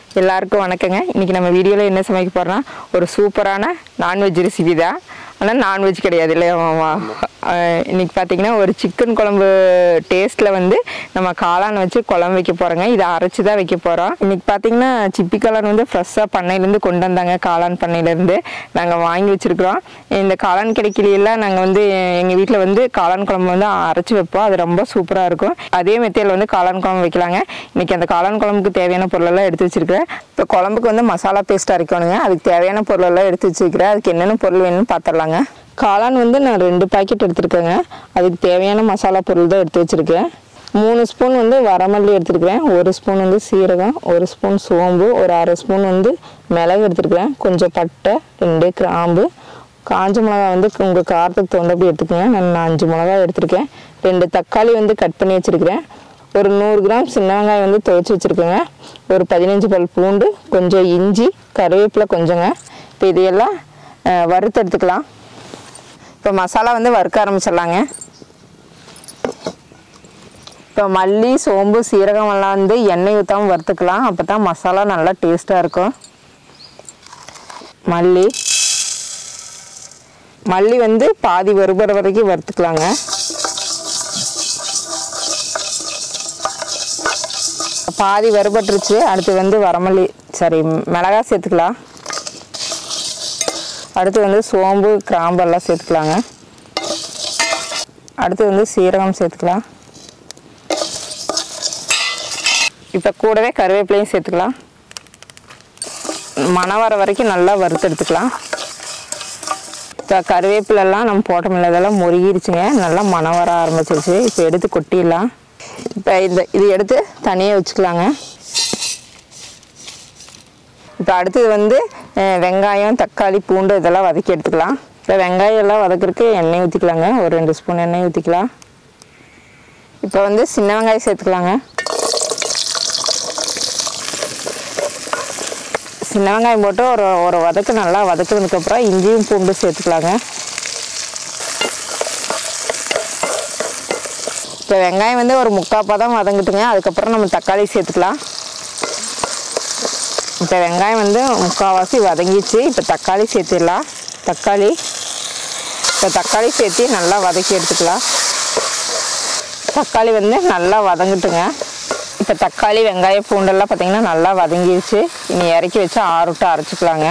எல்லாருக்கும் வணக்கங்க இன்றைக்கி நம்ம வீடியோவில் என்ன சமைக்க போகிறோம்னா ஒரு சூப்பரான நான்வெஜ் ரெசிபி தான் ஆனால் நான்வெஜ் கிடையாது இல்லையா மாமா அஹ் இன்னைக்கு பார்த்தீங்கன்னா ஒரு சிக்கன் குழம்பு டேஸ்ட்டில் வந்து நம்ம காளான் வச்சு குழம்பு வைக்க போகிறோங்க இதை அரைச்சி தான் வைக்க போகிறோம் இன்னைக்கு பார்த்தீங்கன்னா சிப்பி காளான் வந்து ஃப்ரெஷ்ஷாக பண்ணையிலேருந்து கொண்டு வந்தாங்க காளான் பண்ணையிலேருந்து நாங்கள் வாங்கி வச்சுருக்குறோம் இந்த காளான் கிடைக்கலையெல்லாம் நாங்கள் வந்து எங்கள் வீட்டில் வந்து காளான் குழம்பு வந்து அரைச்சி வைப்போம் அது ரொம்ப சூப்பராக இருக்கும் அதே மெத்தேடில் வந்து காளான் குழம்பு வைக்கலாங்க இன்னைக்கு அந்த காளான் குழம்புக்கு தேவையான பொருளெல்லாம் எடுத்து வச்சிருக்கிறேன் இப்போ குழம்புக்கு வந்து மசாலா பேஸ்ட் அரைக்கணுங்க அதுக்கு தேவையான பொருளெல்லாம் எடுத்து வச்சிருக்கிறேன் அதுக்கு என்னென்ன பொருள் வேணும்னு பார்த்துடலாங்க காளான் வந்து நான் ரெண்டு பாக்கெட் எடுத்திருக்கேங்க அதுக்கு தேவையான மசாலா பொருள் தான் எடுத்து வச்சிருக்கேன் மூணு ஸ்பூன் வந்து வரமல்லி எடுத்துருக்கிறேன் ஒரு ஸ்பூன் வந்து சீரகம் ஒரு ஸ்பூன் சோம்பு ஒரு அரை ஸ்பூன் வந்து மிளகு எடுத்துருக்கிறேன் கொஞ்சம் பட்டை ரெண்டு கிராம்பு காஞ்ச மிளகா வந்து உங்கள் காரத்துக்கு தகுந்தபடி எடுத்துக்கோங்க நான் அஞ்சு மிளகா எடுத்திருக்கேன் ரெண்டு தக்காளி வந்து கட் பண்ணி வச்சுருக்கிறேன் ஒரு நூறு கிராம் சின்ன வெங்காயம் வந்து துவைச்சி வச்சுருக்கேங்க ஒரு பதினஞ்சு பல் பூண்டு கொஞ்சம் இஞ்சி கருவேப்பிலை கொஞ்சங்க இப்போ இதையெல்லாம் அஹ், வறுத்து எடுத்துக்கலாம் இப்போ மசாலா வந்து வறுக்க ஆரம்பிச்சிடலாங்க இப்போ மல்லி சோம்பு சீரகம் எல்லாம் வந்து எண்ணெய் ஊற்றாமல் வறுத்துக்கலாம் அப்போ தான் மசாலா நல்லா டேஸ்ட்டாக இருக்கும் மல்லி மல்லி வந்து பாதி வறுபற வரைக்கும் வறுத்துக்கலாங்க பாதி வறுபட்டுருச்சு அடுத்து வந்து வரமல்லி சாரி மிளகா சேர்த்துக்கலாம் அடுத்து வந்து சோம்பு கிராம்பு எல்லாம் சேர்த்துக்கலாங்க அடுத்து வந்து சீரகம் சேர்த்துக்கலாம் இப்போ கூடவே கருவேப்பிலையும் சேர்த்துக்கலாம் மணம் வர வரைக்கும் நல்லா வறுத்து எடுத்துக்கலாம் இப்போ கருவேப்பிலெல்லாம் நம்ம போட்டோம்ல இதெல்லாம் முருகிருச்சுங்க நல்லா மணம் வர ஆரம்பிச்சிருச்சு இப்போ எடுத்து கொட்டிடலாம் இப்போ இந்த இது எடுத்து தனியாக வச்சுக்கலாங்க இப்போ அடுத்தது வந்து அஹ், வெங்காயம் தக்காளி பூண்டு இதெல்லாம் வதக்கி எடுத்துக்கலாம் இப்போ வெங்காயம் எல்லாம் வதக்கிறதுக்கு எண்ணெய் ஊற்றிக்கலாங்க ஒரு ரெண்டு ஸ்பூன் எண்ணெய் ஊற்றிக்கலாம் இப்போ வந்து சின்ன வெங்காயம் சேர்த்துக்கலாங்க சின்ன வெங்காயம் போட்டு ஒரு ஒரு வதக்கு நல்லா வதக்குனதுக்கப்புறம் இஞ்சியும் பூண்டு சேர்த்துக்கலாங்க இப்போ வெங்காயம் வந்து ஒரு முக்கால் பதம் வதங்கிட்டுங்க அதுக்கப்புறம் நம்ம தக்காளி சேர்த்துக்கலாம் இப்போ வெங்காயம் வந்து முக்கால்வாசி வதங்கிச்சு இப்போ தக்காளி சேர்த்துடலாம் தக்காளி இப்போ தக்காளி சேர்த்து நல்லா வதக்கி எடுத்துக்கலாம் தக்காளி வந்து நல்லா வதங்கட்டுங்க இப்போ தக்காளி வெங்காயம் பூண்டெல்லாம் பார்த்தீங்கன்னா நல்லா வதங்கிடுச்சு இனி இறக்கி வச்சு ஆறுட்டு அரைச்சிக்கலாங்க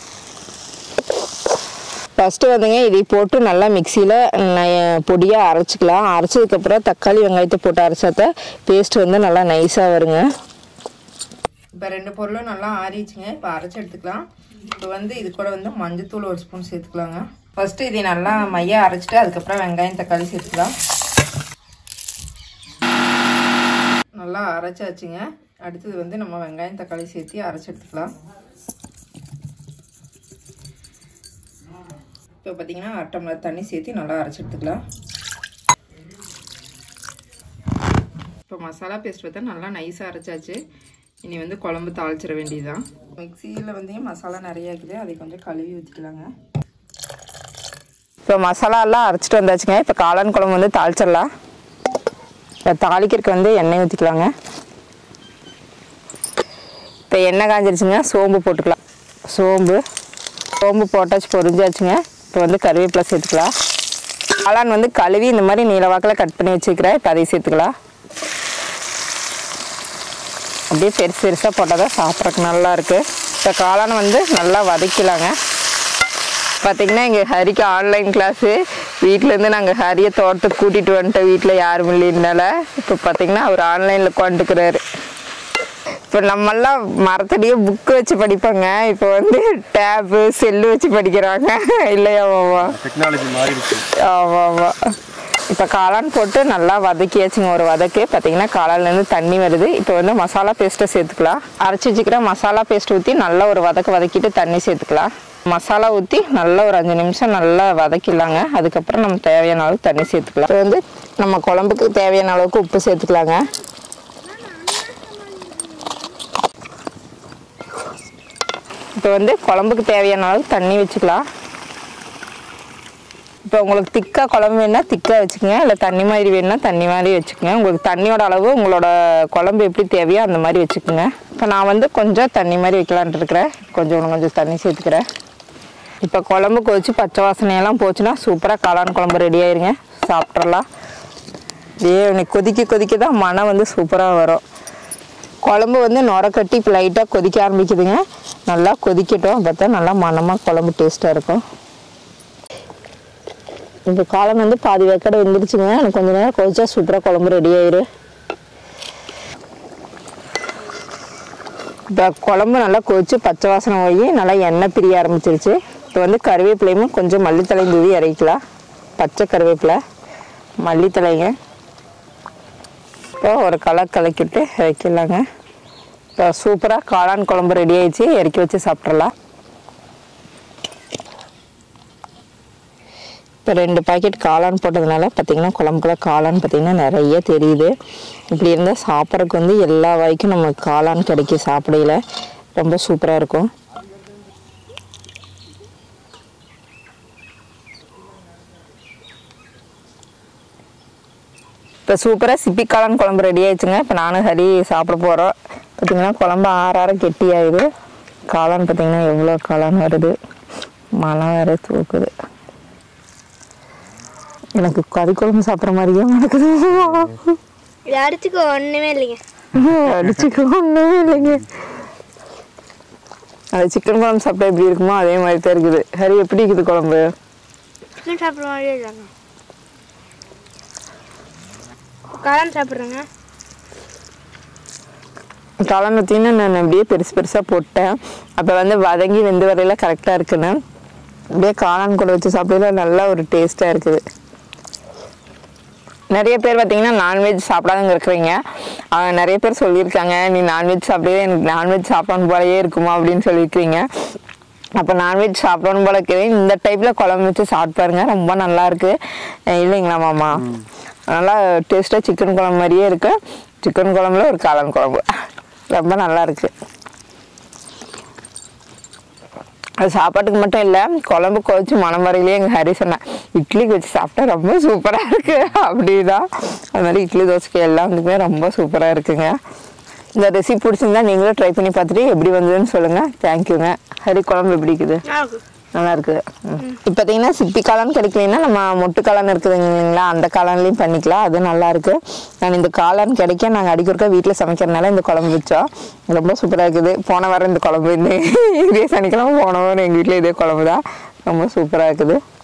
ஃபஸ்ட்டு வந்துங்க இதை போட்டு நல்லா மிக்சியில் பொடியாக அரைச்சிக்கலாம் அரைச்சதுக்கப்புறம் தக்காளி வெங்காயத்தை போட்டு அரைச்சாத்த பேஸ்ட் வந்து நல்லா நைஸாக வருங்க இப்போ ரெண்டு பொருளும் நல்லா ஆறிச்சுங்க இப்போ அரைச்சி எடுத்துக்கலாம் இப்போ வந்து இது கூட வந்து மஞ்சத்தூள் ஒரு ஸ்பூன் சேர்த்துக்கலாங்க ஃபஸ்ட்டு இதை நல்லா மைய அரைச்சிட்டு அதுக்கப்புறம் வெங்காயம் தக்காளி சேர்த்துக்கலாம் நல்லா அரைச்சாச்சுங்க அடுத்தது வந்து நம்ம வெங்காயம் தக்காளி சேர்த்து அரைச்சி எடுத்துக்கலாம் இப்போ பார்த்தீங்கன்னா அரை டம்ளர் தண்ணி சேர்த்து நல்லா அரைச்சி எடுத்துக்கலாம் இப்போ மசாலா பேஸ்ட் பார்த்தா நல்லா நைஸாக அரைச்சாச்சு இனி வந்து குழம்பு தாளிச்சிட வேண்டியதுதான் மிக்சியில் வந்து மசாலா நிறைய இருக்குது அதை கொஞ்சம் கழுவி ஊற்றிக்கலாங்க இப்போ மசாலாலாம் அரைச்சிட்டு வந்தாச்சுங்க இப்போ காளான் குழம்பு வந்து தாளிச்சிடலாம் இப்போ தாளிக்கிறதுக்கு வந்து எண்ணெய் ஊற்றிக்கலாங்க இப்போ எண்ணெய் காஞ்சிருச்சுங்க சோம்பு போட்டுக்கலாம் சோம்பு சோம்பு போட்டாச்சு பொரிஞ்சாச்சுங்க இப்போ வந்து கருவேப்பிலை சேர்த்துக்கலாம் காளான் வந்து கழுவி இந்த மாதிரி நீளவாக்கில் கட் பண்ணி வச்சுக்கிறேன் இப்போ அதை சேர்த்துக்கலாம் அப்படியே பெருசு பெருசாக போட்டால் தான் சாப்பிட்றதுக்கு நல்லா இருக்குது இப்போ காளானை வந்து நல்லா வதக்கிலாங்க பார்த்தீங்கன்னா எங்கள் ஹரிக்கு ஆன்லைன் கிளாஸு வீட்டிலேருந்து நாங்கள் ஹரியை தோட்டத்துக்கு கூட்டிகிட்டு வந்துட்டோம் வீட்டில் யாரும் இல்லைனால இப்போ பார்த்தீங்கன்னா அவர் ஆன்லைனில் உட்காந்துக்கிறாரு இப்போ நம்மெல்லாம் மரத்தடியே புக்கு வச்சு படிப்பாங்க இப்போ வந்து டேபு செல்லு வச்சு படிக்கிறாங்க இல்லையா மாமா டெக்னாலஜி மாறிடுச்சு ஆமாம் ஆமாம் இப்போ காளான் போட்டு நல்லா வதக்கியாச்சுங்க ஒரு வதக்கு பார்த்தீங்கன்னா காளான்லேருந்து தண்ணி வருது இப்போ வந்து மசாலா பேஸ்ட்டை சேர்த்துக்கலாம் அரைச்சி வச்சுக்கிற மசாலா பேஸ்ட் ஊற்றி நல்லா ஒரு வதக்கு வதக்கிட்டு தண்ணி சேர்த்துக்கலாம் மசாலா ஊற்றி நல்லா ஒரு அஞ்சு நிமிஷம் நல்லா வதக்கிடலாங்க அதுக்கப்புறம் நம்ம தேவையான அளவுக்கு தண்ணி சேர்த்துக்கலாம் இப்போ வந்து நம்ம குழம்புக்கு தேவையான அளவுக்கு உப்பு சேர்த்துக்கலாங்க இப்போ வந்து குழம்புக்கு தேவையான அளவுக்கு தண்ணி வச்சுக்கலாம் இப்போ உங்களுக்கு திக்காக குழம்பு வேணுன்னா திக்காக வச்சுக்கோங்க இல்லை தண்ணி மாதிரி வேணுன்னா தண்ணி மாதிரி வச்சுக்கோங்க உங்களுக்கு தண்ணியோட அளவு உங்களோட குழம்பு எப்படி தேவையோ அந்த மாதிரி வச்சுக்கோங்க இப்போ நான் வந்து கொஞ்சம் தண்ணி மாதிரி வைக்கலான்ட்டு இருக்கிறேன் கொஞ்சம் இன்னும் கொஞ்சம் தண்ணி சேர்த்துக்கிறேன் இப்போ குழம்பு கொதிச்சு பச்சை வாசனையெல்லாம் போச்சுன்னா சூப்பராக காளான் குழம்பு ரெடி ஆயிருங்க சாப்பிட்றலாம் இதே இன்னைக்கு கொதிக்க கொதிக்க தான் மனம் வந்து சூப்பராக வரும் குழம்பு வந்து நுர கட்டி இப்போ லைட்டாக கொதிக்க ஆரம்பிக்குதுங்க நல்லா கொதிக்கட்டும் பார்த்தா நல்லா மணமாக குழம்பு டேஸ்ட்டாக இருக்கும் இப்போ காளான் வந்து பாதி வேக்கடை வெந்துருச்சுங்க எனக்கு கொஞ்ச நேரம் கொதிச்சா சூப்பராக குழம்பு ரெடி ஆயிரு இப்போ குழம்பு நல்லா கொதிச்சு பச்சை வாசனை போய் நல்லா எண்ணெய் பிரிய ஆரம்பிச்சிருச்சு இப்போ வந்து கருவேப்பிலையும் கொஞ்சம் மல்லித்தலையும் தூவி இறக்கலாம் பச்சை கருவேப்பிலை மல்லித்தலைங்க இப்போ ஒரு கலர் கலக்கிட்டு இறக்கிடலாங்க இப்போ சூப்பராக காளான் குழம்பு ரெடி ஆயிடுச்சு இறக்கி வச்சு சாப்பிட்றலாம் இப்போ ரெண்டு பாக்கெட் காளான் போட்டதுனால பார்த்தீங்கன்னா குழம்புக்குள்ள காளான் பார்த்தீங்கன்னா நிறைய தெரியுது இப்படி இருந்தால் சாப்பிட்றதுக்கு வந்து எல்லா வாய்க்கும் நம்ம காளான் கிடைக்கும் சாப்பிடையில ரொம்ப சூப்பராக இருக்கும் இப்போ சூப்பராக சிப்பி காளான் குழம்பு ரெடி ஆயிடுச்சுங்க இப்போ நானும் ஹரி சாப்பிட போகிறோம் பார்த்தீங்கன்னா குழம்பு ஆற ஆற கெட்டி ஆயிடுது காளான் பார்த்தீங்கன்னா எவ்வளோ காளான் வருது மழை வேற தூக்குது எனக்கு கறி குழம்பு சாப்பிட்ற மாதிரியே நடக்குது இது அடிச்சுக்க ஒண்ணுமே இல்லைங்க அடிச்சுக்க ஒன்றுமே இல்லைங்க அது சிக்கன் குழம்பு சாப்பிட்டா எப்படி இருக்குமோ அதே மாதிரி தான் இருக்குது ஹரி எப்படி இருக்குது குழம்பு சிக்கன் சாப்பிட்ற மாதிரியே இல்லைங்க காளான் சாப்பிட்றேங்க காளான் பார்த்தீங்கன்னா நான் அப்படியே பெருசு பெருசாக போட்டேன் அப்போ வந்து வதங்கி வெந்து வரையில கரெக்டாக இருக்குன்னு அப்படியே காளான் கூட வச்சு சாப்பிடல நல்லா ஒரு டேஸ்ட்டாக இருக்குது நிறைய பேர் பார்த்தீங்கன்னா நான்வெஜ் சாப்பிடாதவங்க இருக்கிறீங்க அவங்க நிறைய பேர் சொல்லியிருக்காங்க நீ நான்வெஜ் சாப்பிடவே எனக்கு நான்வெஜ் சாப்பிடணும் போலயே இருக்குமா அப்படின்னு சொல்லியிருக்கீங்க அப்போ நான்வெஜ் சாப்பிடணும் போல இருக்குது இந்த டைப்பில் குழம்பு வச்சு சாப்பிட்டு பாருங்க ரொம்ப நல்லா இருக்கு அஹ் இல்லைங்களா மாமா நல்லா டேஸ்ட்டாக சிக்கன் குழம்பு மாதிரியே இருக்கு சிக்கன் குழம்புல ஒரு காளான் குழம்பு ரொம்ப நல்லா இருக்கு அது சாப்பாட்டுக்கு மட்டும் இல்லை குழம்பு கொதிச்சு மனம் வரையிலேயே எங்கள் ஹரி சொன்னேன் இட்லிக்கு வச்சு சாப்பிட்டா ரொம்ப சூப்பராக இருக்கு அப்படிதான் அது மாதிரி இட்லி தோசைக்கு எல்லாத்துக்குமே ரொம்ப சூப்பராக இருக்குங்க இந்த ரெசிபி பிடிச்சிருந்தா நீங்களும் ட்ரை பண்ணி பார்த்துட்டு எப்படி வந்ததுன்னு சொல்லுங்கள் தேங்க்யூங்க ஹரி குழம்பு எப்படி இருக்குது நல்லா இருக்கு நல்லா இருக்குது இப்போ பார்த்தீங்கன்னா சிப்பி காளான் கிடைக்கலன்னா நம்ம மொட்டு காளான் இருக்குதுங்க இல்லைங்களா அந்த காளான்லேயும் பண்ணிக்கலாம் அது நல்லா இருக்கு நான் இந்த காளான் கிடைக்க நாங்கள் அடிக்கொருக்கா வீட்டில் சமைக்கிறதுனால இந்த குழம்பு வச்சோம் ரொம்ப சூப்பராக இருக்குது போன வாரம் இந்த குழம்பு இந்த இதே சனிக்கிழமை போன வாரம் எங்கள் வீட்டில் இதே குழம்பு தான் ரொம்ப சூப்பராக இருக்குது